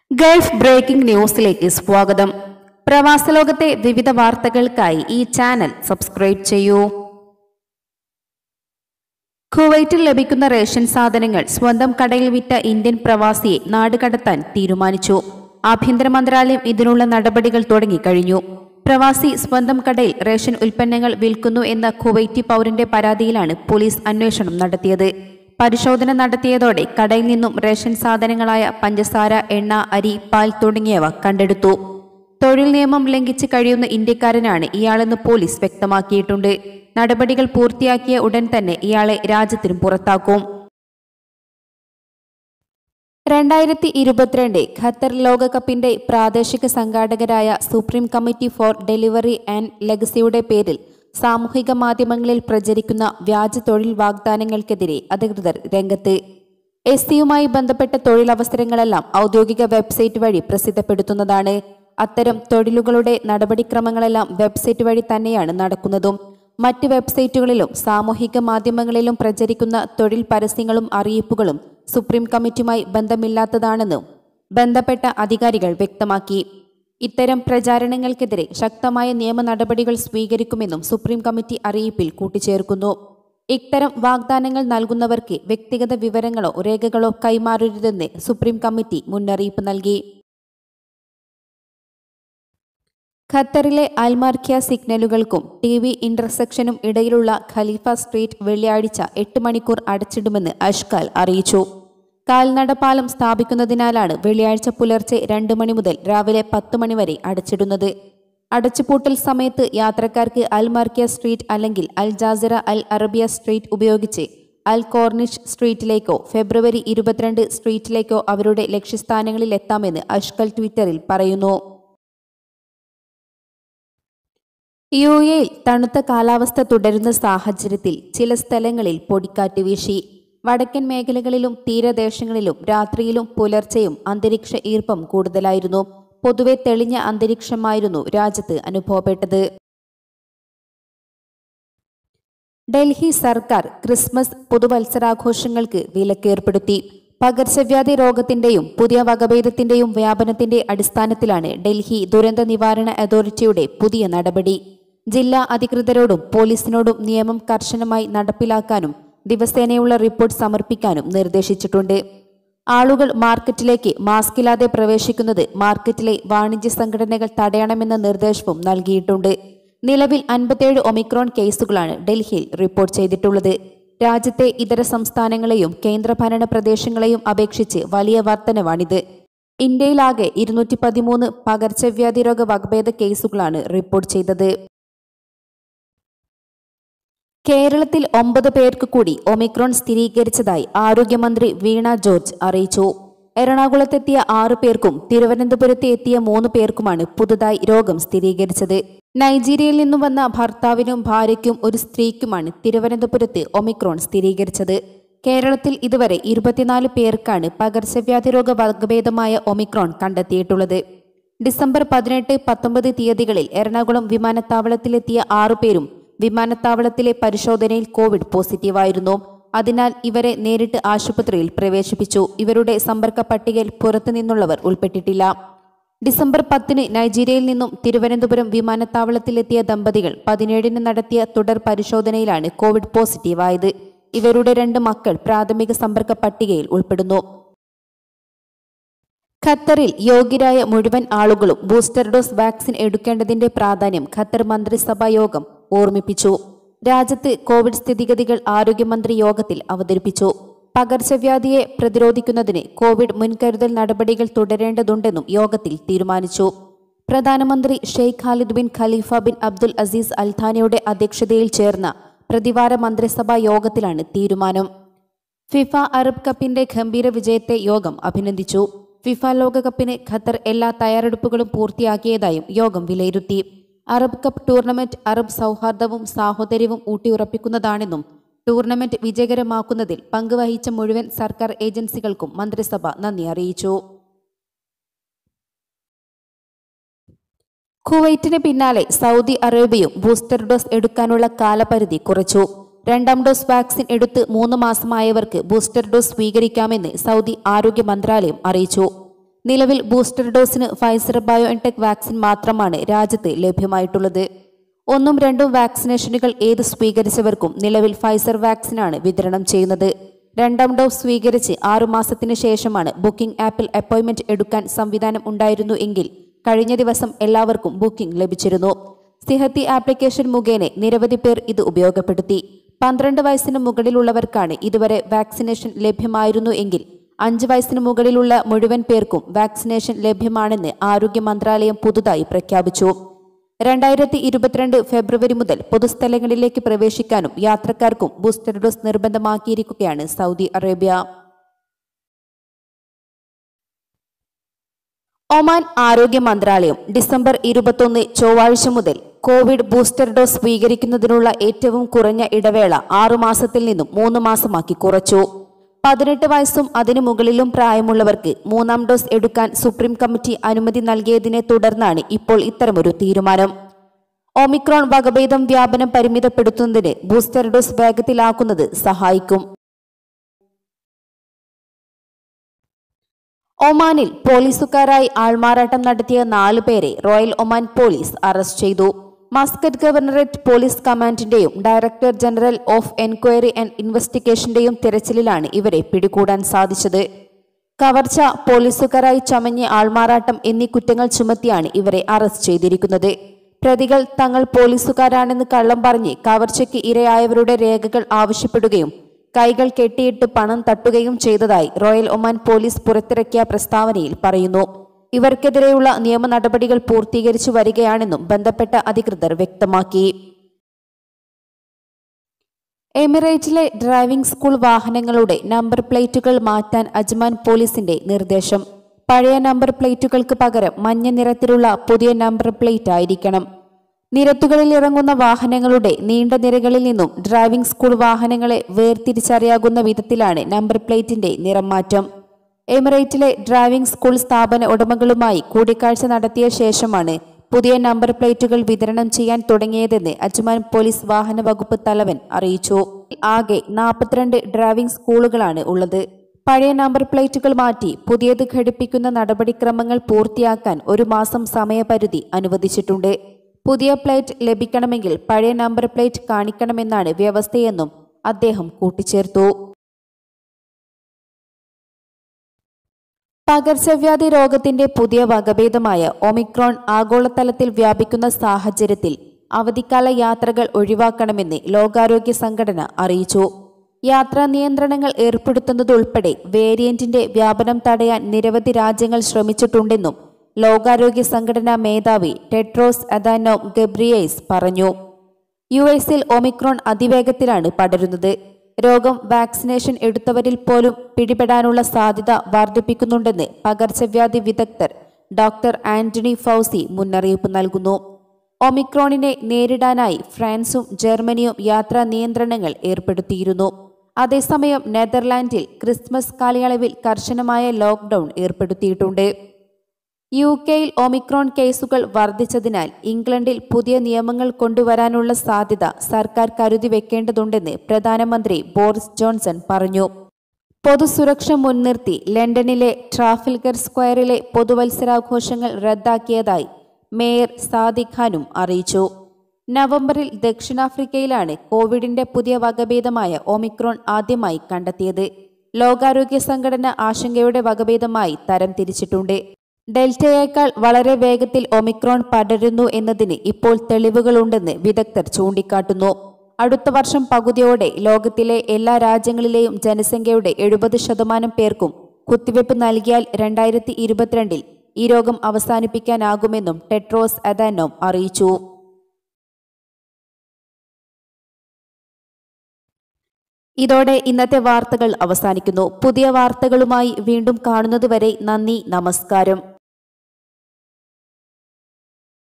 Gulf breaking ന്യൂസിലേക്ക് സ്വാഗതം പ്രവാസലോകത്തെ വിവിധ വാർത്തകൾക്കായി ഈ ചാനൽ സബ്സ്ക്രൈബ് ചെയ്യൂ കുവൈറ്റിൽ ലഭിക്കുന്ന റേഷൻ സാധനങ്ങൾ സ്വന്തം കടയിൽ വിറ്റ ഇന്ത്യൻ പ്രവാസിയെ നാടുകടത്താൻ തീരുമാനിച്ചു ആഭ്യന്തര മന്ത്രാലയം ഇതിനുള്ള നടപടികൾ തുടങ്ങിക്കഴിഞ്ഞു പ്രവാസി സ്വന്തം കടയിൽ റേഷൻ ഉൽപ്പന്നങ്ങൾ വിൽക്കുന്നു എന്ന കുവൈറ്റി പൗരന്റെ പരാതിയിലാണ് പോലീസ് അന്വേഷണം നടത്തിയത് പരിശോധന നടത്തിയതോടെ കടയിൽ നിന്നും റേഷൻ സാധനങ്ങളായ പഞ്ചസാര എണ്ണ അരി പാൽ തുടങ്ങിയവ കണ്ടെടുത്തു തൊഴിൽ നിയമം ലംഘിച്ച് കഴിയുന്ന ഇന്ത്യക്കാരനാണ് ഇയാളെന്ന് പോലീസ് വ്യക്തമാക്കിയിട്ടുണ്ട് നടപടികൾ പൂർത്തിയാക്കിയ ഉടൻ തന്നെ ഇയാളെ രാജ്യത്തിനും പുറത്താക്കും രണ്ടായിരത്തി ഇരുപത്തിരണ്ട് ഖത്തർ ലോകകപ്പിന്റെ പ്രാദേശിക സംഘാടകരായ supreme committee for delivery and ലെഗസിയുടെ പേരിൽ സാമൂഹിക മാധ്യമങ്ങളിൽ പ്രചരിക്കുന്ന വ്യാജ തൊഴിൽ വാഗ്ദാനങ്ങൾക്കെതിരെ അധികൃതർ രംഗത്ത് എസ് സിയുമായി ബന്ധപ്പെട്ട തൊഴിലവസരങ്ങളെല്ലാം ഔദ്യോഗിക വെബ്സൈറ്റ് വഴി പ്രസിദ്ധപ്പെടുത്തുന്നതാണ് അത്തരം തൊഴിലുകളുടെ നടപടിക്രമങ്ങളെല്ലാം വെബ്സൈറ്റ് വഴി തന്നെയാണ് നടക്കുന്നതും മറ്റ് വെബ്സൈറ്റുകളിലും സാമൂഹിക മാധ്യമങ്ങളിലും പ്രചരിക്കുന്ന തൊഴിൽ പരസ്യങ്ങളും അറിയിപ്പുകളും സുപ്രീം കമ്മിറ്റിയുമായി ബന്ധമില്ലാത്തതാണെന്നും ബന്ധപ്പെട്ട അധികാരികൾ വ്യക്തമാക്കി ഇത്തരം പ്രചാരണങ്ങൾക്കെതിരെ ശക്തമായ നിയമ നടപടികൾ സ്വീകരിക്കുമെന്നും സുപ്രീം കമ്മിറ്റി അറിയിപ്പിൽ കൂട്ടിച്ചേർക്കുന്നു ഇത്തരം വാഗ്ദാനങ്ങൾ നൽകുന്നവർക്ക് വ്യക്തിഗത വിവരങ്ങളോ രേഖകളോ കൈമാറരുതെന്ന് സുപ്രീം കമ്മിറ്റി മുന്നറിയിപ്പ് നൽകി ഖത്തറിലെ അൽമാർഖ്യ സിഗ്നലുകൾക്കും ടി വി ഇന്റർസെക്ഷനും ഇടയിലുള്ള ഖലീഫ സ്ട്രീറ്റ് വെള്ളിയാഴ്ച എട്ട് മണിക്കൂർ അടച്ചിടുമെന്ന് അഷ്കാൽ അറിയിച്ചു കാൽനട പാലം സ്ഥാപിക്കുന്നതിനാലാണ് വെള്ളിയാഴ്ച പുലർച്ചെ രണ്ട് മണി മുതൽ രാവിലെ പത്ത് മണി വരെ അടച്ചിടുന്നത് അടച്ചുപൂട്ടൽ സമയത്ത് യാത്രക്കാർക്ക് അൽ മാർക്കിയ സ്ട്രീറ്റ് അല്ലെങ്കിൽ അൽ ജാസിറ അൽ അറബിയ സ്ട്രീറ്റ് ഉപയോഗിച്ച് അൽ കോർണിഷ് സ്ട്രീറ്റിലേക്കോ ഫെബ്രുവരി ഇരുപത്തിരണ്ട് സ്ട്രീറ്റിലേക്കോ അവരുടെ ലക്ഷ്യസ്ഥാനങ്ങളിൽ എത്താമെന്ന് അഷ്കൽ ട്വിറ്ററിൽ പറയുന്നു യു എയിൽ തണുത്ത കാലാവസ്ഥ തുടരുന്ന സാഹചര്യത്തിൽ ചില സ്ഥലങ്ങളിൽ പൊടിക്കാറ്റ് വീശി വടക്കൻ മേഖലകളിലും തീരദേശങ്ങളിലും രാത്രിയിലും പുലർച്ചെയും അന്തരീക്ഷ ഈർപ്പം കൂടുതലായിരുന്നു പൊതുവെ തെളിഞ്ഞ അന്തരീക്ഷമായിരുന്നു രാജ്യത്ത് അനുഭവപ്പെട്ടത് ഡൽഹി സർക്കാർ ക്രിസ്മസ് പുതുവത്സരാഘോഷങ്ങൾക്ക് വിലക്കേർപ്പെടുത്തി പകർച്ചവ്യാധി രോഗത്തിന്റെയും പുതിയ വകഭേദത്തിന്റെയും വ്യാപനത്തിന്റെ അടിസ്ഥാനത്തിലാണ് ഡൽഹി ദുരന്ത നിവാരണ അതോറിറ്റിയുടെ പുതിയ നടപടി ജില്ലാ അധികൃതരോടും പോലീസിനോടും നിയമം കർശനമായി നടപ്പിലാക്കാനും ദിവസേനയുള്ള റിപ്പോർട്ട് സമർപ്പിക്കാനും നിർദ്ദേശിച്ചിട്ടുണ്ട് ആളുകൾ മാർക്കറ്റിലേക്ക് മാസ്കില്ലാതെ പ്രവേശിക്കുന്നത് മാർക്കറ്റിലെ വാണിജ്യ സംഘടനകൾ തടയണമെന്ന നിർദ്ദേശവും നൽകിയിട്ടുണ്ട് നിലവിൽ അൻപത്തിയേഴ് ഒമിക്രോൺ കേസുകളാണ് ഡൽഹിയിൽ റിപ്പോർട്ട് ചെയ്തിട്ടുള്ളത് രാജ്യത്തെ ഇതര സംസ്ഥാനങ്ങളെയും കേന്ദ്രഭരണ പ്രദേശങ്ങളെയും അപേക്ഷിച്ച് വലിയ വർധനവാണിത് ഇന്ത്യയിലാകെ ഇരുന്നൂറ്റി പതിമൂന്ന് പകർച്ചവ്യാധി രോഗ വകഭേദ കേസുകളാണ് റിപ്പോർട്ട് ചെയ്തത് കേരളത്തിൽ ഒമ്പത് പേർക്ക് കൂടി ഒമിക്രോൺ സ്ഥിരീകരിച്ചതായി ആരോഗ്യമന്ത്രി വീണ ജോർജ് അറിയിച്ചു എറണാകുളത്തെത്തിയ ആറു പേർക്കും തിരുവനന്തപുരത്ത് എത്തിയ മൂന്ന് പേർക്കുമാണ് പുതുതായി രോഗം സ്ഥിരീകരിച്ചത് നൈജീരിയയിൽ നിന്നും വന്ന ഭർത്താവിനും ഭാര്യയ്ക്കും ഒരു സ്ത്രീക്കുമാണ് തിരുവനന്തപുരത്ത് ഒമിക്രോൺ സ്ഥിരീകരിച്ചത് കേരളത്തിൽ ഇതുവരെ ഇരുപത്തിനാല് പേർക്കാണ് പകർച്ചവ്യാധി രോഗ വകഭേദമായ ഒമിക്രോൺ കണ്ടെത്തിയിട്ടുള്ളത് ഡിസംബർ പതിനെട്ട് പത്തൊമ്പത് തീയതികളിൽ എറണാകുളം വിമാനത്താവളത്തിലെത്തിയ ആറുപേരും വിമാനത്താവളത്തിലെ പരിശോധനയിൽ കോവിഡ് പോസിറ്റീവായിരുന്നു അതിനാൽ ഇവരെ നേരിട്ട് ആശുപത്രിയിൽ പ്രവേശിപ്പിച്ചു ഇവരുടെ സമ്പർക്ക പട്ടികയിൽ പുറത്തുനിന്നുള്ളവർ ഉൾപ്പെട്ടിട്ടില്ല ഡിസംബർ പത്തിന് നൈജീരിയയിൽ നിന്നും തിരുവനന്തപുരം വിമാനത്താവളത്തിലെത്തിയ ദമ്പതികൾ പതിനേഴിന് നടത്തിയ തുടർ പരിശോധനയിലാണ് കോവിഡ് പോസിറ്റീവായത് ഇവരുടെ രണ്ട് മക്കൾ പ്രാഥമിക സമ്പർക്ക പട്ടികയിൽ ഉൾപ്പെടുന്നു ഖത്തറിൽ യോഗ്യരായ മുഴുവൻ ആളുകളും ബൂസ്റ്റർ ഡോസ് വാക്സിൻ എടുക്കേണ്ടതിന്റെ പ്രാധാന്യം ഖത്തർ മന്ത്രിസഭാ യോഗം ഓർമ്മിപ്പിച്ചു രാജ്യത്ത് കോവിഡ് സ്ഥിതിഗതികൾ ആരോഗ്യമന്ത്രി യോഗത്തിൽ അവതരിപ്പിച്ചു പകർച്ചവ്യാധിയെ പ്രതിരോധിക്കുന്നതിന് കോവിഡ് മുൻകരുതൽ നടപടികൾ തുടരേണ്ടതുണ്ടെന്നും യോഗത്തിൽ തീരുമാനിച്ചു പ്രധാനമന്ത്രി Sheikh Khalid bin Khalifa bin Abdul Aziz അൽഥാനിയുടെ അധ്യക്ഷതയിൽ ചേർന്ന പ്രതിവാര മന്ത്രിസഭാ യോഗത്തിലാണ് തീരുമാനം ഫിഫ അറബ് കപ്പിന്റെ ഗംഭീര വിജയത്തെ യോഗം അഭിനന്ദിച്ചു ഫിഫ ലോകകപ്പിന് ഖത്തർ എല്ലാ തയ്യാറെടുപ്പുകളും പൂർത്തിയാക്കിയതായും യോഗം വിലയിരുത്തി അറബ് കപ്പ് ടൂർണമെന്റ് അറബ് സൗഹാർദ്ദവും സാഹോദര്യവും ഊട്ടിയുറപ്പിക്കുന്നതാണെന്നും ടൂർണമെന്റ് വിജയകരമാക്കുന്നതിൽ പങ്കുവഹിച്ച മുഴുവൻ സർക്കാർ ഏജൻസികൾക്കും മന്ത്രിസഭ നന്ദി അറിയിച്ചു കുവൈറ്റിന് പിന്നാലെ സൗദി അറേബ്യയും ബൂസ്റ്റർ ഡോസ് എടുക്കാനുള്ള കാലപരിധി കുറച്ചു രണ്ടാം ഡോസ് വാക്സിൻ എടുത്ത് മൂന്ന് മാസമായവർക്ക് ബൂസ്റ്റർ ഡോസ് സ്വീകരിക്കാമെന്ന് സൗദി ആരോഗ്യ മന്ത്രാലയം അറിയിച്ചു നിലവിൽ ബൂസ്റ്റർ ഡോസിന് ഫൈസർ ബയോഎൻടെക് വാക്സിൻ മാത്രമാണ് രാജ്യത്ത് ലഭ്യമായിട്ടുള്ളത് ഒന്നും രണ്ടും വാക്സിനേഷനുകൾ ഏത് സ്വീകരിച്ചവർക്കും നിലവിൽ ഫൈസർ വാക്സിനാണ് വിതരണം ചെയ്യുന്നത് രണ്ടാം ഡോസ് സ്വീകരിച്ച് ആറുമാസത്തിനു ശേഷമാണ് ബുക്കിംഗ് ആപ്പിൽ അപ്പോയിന്റ്മെന്റ് എടുക്കാൻ സംവിധാനം ഉണ്ടായിരുന്നു എങ്കിൽ കഴിഞ്ഞ ദിവസം എല്ലാവർക്കും ബുക്കിംഗ് ലഭിച്ചിരുന്നു സിഹത്തി ആപ്ലിക്കേഷൻ മുഖേന നിരവധി പേർ ഇത് ഉപയോഗപ്പെടുത്തി പന്ത്രണ്ട് വയസ്സിന് മുകളിലുള്ളവർക്കാണ് ഇതുവരെ വാക്സിനേഷൻ ലഭ്യമായിരുന്നു എങ്കിൽ അഞ്ച് വയസ്സിന് മുകളിലുള്ള മുഴുവൻ പേർക്കും വാക്സിനേഷൻ ലഭ്യമാണെന്ന് ആരോഗ്യ മന്ത്രാലയം പുതുതായി പ്രഖ്യാപിച്ചു രണ്ടായിരത്തി ഇരുപത്തിരണ്ട് ഫെബ്രുവരി മുതൽ പൊതുസ്ഥലങ്ങളിലേക്ക് പ്രവേശിക്കാനും യാത്രക്കാർക്കും ബൂസ്റ്റർ ഡോസ് നിർബന്ധമാക്കിയിരിക്കുകയാണ് സൗദി അറേബ്യ ഒമാൻ ആരോഗ്യ മന്ത്രാലയം ഡിസംബർ ഇരുപത്തൊന്ന് ചൊവ്വാഴ്ച മുതൽ കോവിഡ് ബൂസ്റ്റർ ഡോസ് സ്വീകരിക്കുന്നതിനുള്ള ഏറ്റവും കുറഞ്ഞ ഇടവേള ആറുമാസത്തിൽ നിന്നും മൂന്ന് മാസമാക്കി കുറച്ചു പതിനെട്ട് വയസ്സും അതിനു മുകളിലും പ്രായമുള്ളവർക്ക് മൂന്നാം ഡോസ് എടുക്കാൻ സുപ്രീം കമ്മിറ്റി അനുമതി നൽകിയതിനെ തുടർന്നാണ് ഇപ്പോൾ ഇത്തരമൊരു തീരുമാനം ഒമിക്രോൺ വകഭേദം വ്യാപനം പരിമിതപ്പെടുത്തുന്നതിന് ബൂസ്റ്റർ ഡോസ് വേഗത്തിലാക്കുന്നത് സഹായിക്കും ഒമാനിൽ പോലീസുകാരായി ആൾമാറാട്ടം നടത്തിയ നാലു പേരെ റോയൽ ഒമാൻ പോലീസ് അറസ്റ്റ് ചെയ്തു മസ്കറ്റ് ഗവർണറേറ്റ് പോലീസ് കമാൻഡിന്റെയും director general of enquiry and ഇൻവെസ്റ്റിഗേഷന്റെയും തിരച്ചിലിലാണ് ഇവരെ പിടികൂടാൻ സാധിച്ചത് കവർച്ച പോലീസുകാരായി ചമഞ്ഞ് ആൾമാറാട്ടം എന്നീ കുറ്റങ്ങൾ ചുമത്തിയാണ് ഇവരെ അറസ്റ്റ് ചെയ്തിരിക്കുന്നത് പ്രതികൾ തങ്ങൾ പോലീസുകാരാണെന്ന് കള്ളം പറഞ്ഞ് കവർച്ചയ്ക്ക് ഇരയായവരുടെ രേഖകൾ ആവശ്യപ്പെടുകയും കൈകൾ കെട്ടിയിട്ട് പണം തട്ടുകയും ചെയ്തതായി റോയൽ ഒമാൻ പോലീസ് പുറത്തിറക്കിയ പ്രസ്താവനയിൽ പറയുന്നു ഇവർക്കെതിരെയുള്ള നിയമ നടപടികൾ പൂർത്തീകരിച്ചു വരികയാണെന്നും ബന്ധപ്പെട്ട അധികൃതർ വ്യക്തമാക്കി എമിറേറ്റിലെ ഡ്രൈവിംഗ് സ്കൂൾ വാഹനങ്ങളുടെ നമ്പർ പ്ലേറ്റുകൾ മാറ്റാൻ അജ്മാൻ പോലീസിന്റെ നിർദ്ദേശം പഴയ നമ്പർ പ്ലേറ്റുകൾക്ക് പകരം മഞ്ഞ നിറത്തിലുള്ള പുതിയ നമ്പർ പ്ലേറ്റ് ആയിരിക്കണം നിരത്തുകളിൽ ഇറങ്ങുന്ന വാഹനങ്ങളുടെ നീണ്ട നിരകളിൽ നിന്നും ഡ്രൈവിംഗ് സ്കൂൾ വാഹനങ്ങളെ വേർതിരിച്ചറിയാകുന്ന വിധത്തിലാണ് നമ്പർ പ്ലേറ്റിന്റെ നിറം മാറ്റം എമിറേറ്റിലെ ഡ്രൈവിംഗ് സ്കൂൾ സ്ഥാപന ഉടമകളുമായി കൂടിക്കാഴ്ച നടത്തിയ ശേഷമാണ് പുതിയ നമ്പർ പ്ലേറ്റുകൾ വിതരണം ചെയ്യാൻ തുടങ്ങിയതെന്ന് അജ്മാൻ പോലീസ് വാഹന വകുപ്പ് തലവൻ അറിയിച്ചു ആകെ നാൽപ്പത്തിരണ്ട് ഡ്രൈവിംഗ് സ്കൂളുകളാണ് ഉള്ളത് പഴയ നമ്പർ പ്ലേറ്റുകൾ മാറ്റി പുതിയത് ഘടിപ്പിക്കുന്ന നടപടിക്രമങ്ങൾ പൂർത്തിയാക്കാൻ ഒരു മാസം സമയപരിധി അനുവദിച്ചിട്ടുണ്ട് പുതിയ പ്ലേറ്റ് ലഭിക്കണമെങ്കിൽ പഴയ നമ്പർ പ്ലേറ്റ് കാണിക്കണമെന്നാണ് വ്യവസ്ഥയെന്നും അദ്ദേഹം കൂട്ടിച്ചേർത്തു പകർച്ചവ്യാധി രോഗത്തിന്റെ പുതിയ വകഭേദമായ ഒമിക്രോൺ ആഗോളതലത്തിൽ വ്യാപിക്കുന്ന സാഹചര്യത്തിൽ അവധിക്കാല യാത്രകൾ ഒഴിവാക്കണമെന്ന് ലോകാരോഗ്യ സംഘടന അറിയിച്ചു യാത്രാ നിയന്ത്രണങ്ങൾ ഏർപ്പെടുത്തുന്നതുൾപ്പെടെ വേരിയന്റിന്റെ വ്യാപനം തടയാൻ നിരവധി രാജ്യങ്ങൾ ശ്രമിച്ചിട്ടുണ്ടെന്നും ലോകാരോഗ്യ സംഘടനാ മേധാവി ടെട്രോസ് അദാനോ ഗബ്രിയേസ് പറഞ്ഞു യു എസിൽ ഒമിക്രോൺ അതിവേഗത്തിലാണ് പടരുന്നത് രോഗം വാക്സിനേഷൻ എടുത്തവരിൽ പോലും പിടിപെടാനുള്ള സാധ്യത വർദ്ധിപ്പിക്കുന്നുണ്ടെന്ന് പകർച്ചവ്യാധി വിദഗ്ധർ ഡോക്ടർ ആന്റണി ഫൗസി മുന്നറിയിപ്പ് നൽകുന്നു ഒമിക്രോണിനെ നേരിടാനായി ഫ്രാൻസും ജർമ്മനിയും യാത്രാ നിയന്ത്രണങ്ങൾ ഏർപ്പെടുത്തിയിരുന്നു അതേസമയം നെതർലാൻഡിൽ ക്രിസ്മസ് കാലയളവിൽ കർശനമായ ലോക്ക്ഡൌൺ ഏർപ്പെടുത്തിയിട്ടുണ്ട് യു കെയിൽ ഒമിക്രോൺ കേസുകൾ വർദ്ധിച്ചതിനാൽ ഇംഗ്ലണ്ടിൽ പുതിയ നിയമങ്ങൾ കൊണ്ടുവരാനുള്ള സാധ്യത സർക്കാർ കരുതി വെക്കേണ്ടതുണ്ടെന്ന് പ്രധാനമന്ത്രി ബോറിസ് ജോൺസൺ പറഞ്ഞു പൊതുസുരക്ഷ മുൻനിർത്തി ലണ്ടനിലെ ട്രാഫിൽഗർ സ്ക്വയറിലെ പുതുവത്സരാഘോഷങ്ങൾ റദ്ദാക്കിയതായി മേയർ സാദിഖ് ഖാനും അറിയിച്ചു നവംബറിൽ ദക്ഷിണാഫ്രിക്കയിലാണ് കോവിഡിന്റെ പുതിയ വകഭേദമായ ഒമിക്രോൺ ആദ്യമായി കണ്ടെത്തിയത് ലോകാരോഗ്യ സംഘടന ആശങ്കയുടെ വകഭേദമായി തരം തിരിച്ചിട്ടുണ്ട് ഡെൽറ്റയേക്കാൾ വളരെ വേഗത്തിൽ ഒമിക്രോൺ പടരുന്നു എന്നതിന് ഇപ്പോൾ തെളിവുകളുണ്ടെന്ന് വിദഗ്ധർ ചൂണ്ടിക്കാട്ടുന്നു അടുത്ത വർഷം പകുതിയോടെ ലോകത്തിലെ എല്ലാ രാജ്യങ്ങളിലെയും ജനസംഖ്യയുടെ എഴുപത് ശതമാനം പേർക്കും കുത്തിവയ്പ് നൽകിയാൽ രണ്ടായിരത്തി ഇരുപത്തിരണ്ടിൽ ഈ രോഗം അവസാനിപ്പിക്കാനാകുമെന്നും ടെട്രോസ് അദാനോം അറിയിച്ചു ഇതോടെ ഇന്നത്തെ വാർത്തകൾ അവസാനിക്കുന്നു പുതിയ വാർത്തകളുമായി വീണ്ടും കാണുന്നതുവരെ നന്ദി നമസ്കാരം